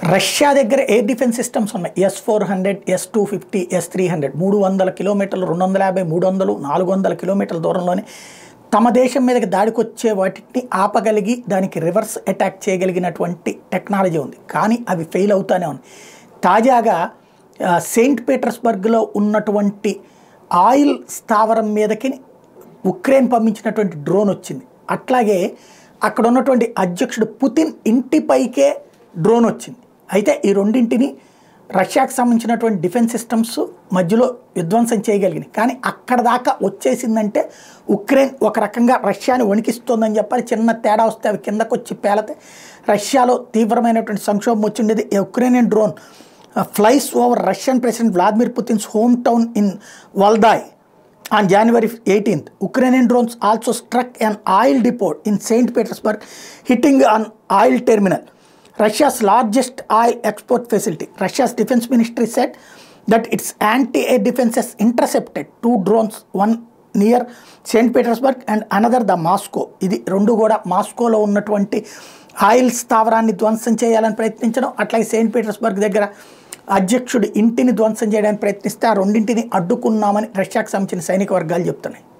Russia దగ్గర air defence systems ఉన్నాయి S four hundred S two fifty S three hundred మూడు వందల కిలోమీటర్లు రెండు వందల యాభై మూడు వందలు నాలుగు వందల కిలోమీటర్ల దూరంలోనే తమ దేశం మీదకి దాడికి వచ్చే వాటిని ఆపగలిగి దానికి రివర్స్ అటాక్ చేయగలిగినటువంటి టెక్నాలజీ ఉంది కానీ అవి ఫెయిల్ అవుతానే ఉంది తాజాగా ఆ, సెయింట్ పీటర్స్బర్గ్లో ఉన్నటువంటి ఆయిల్ స్థావరం మీదకి ఉక్రెయిన్ పంపించినటువంటి డ్రోన్ వచ్చింది అట్లాగే అక్కడ ఉన్నటువంటి అధ్యక్షుడు పుతిన్ ఇంటిపైకే డ్రోన్ వచ్చింది అయితే ఈ రెండింటిని రష్యాకు సంబంధించినటువంటి డిఫెన్స్ సిస్టమ్స్ మధ్యలో విధ్వంసం చేయగలిగినాయి కానీ అక్కడ దాకా వచ్చేసిందంటే ఉక్రెయిన్ ఒక రకంగా రష్యాని వణికిస్తోందని చెప్పాలి చిన్న తేడా వస్తే అవి కిందకు వచ్చి పేలతే రష్యాలో తీవ్రమైనటువంటి సంక్షోభం వచ్చిండేది ఈ Ukrainian drone flies over Russian president Vladimir Putin's home town in Valdai On January 18th, Ukrainian drones also struck an oil depot in St. Petersburg, hitting an oil terminal. Russia's largest oil export facility. Russia's defense ministry said that its anti-air defense has intercepted two drones, one near Saint Petersburg and another the Moscow ఇది రెండు కూడా మాస్కోలో ఉన్నటువంటి oil స్థావరాన్ని ధ్వంసం చేయాలని ప్రయత్నించడం అట్లాగే Saint Petersburg దగ్గర అధ్యక్షుడి ఇంటిని ధ్వంసం చేయడానికి ప్రయత్నిస్తే ఆ రెండింటిని అడ్డుకున్నామని రష్యాకు సంబంధించిన సైనిక వర్గాలు చెప్తున్నాయి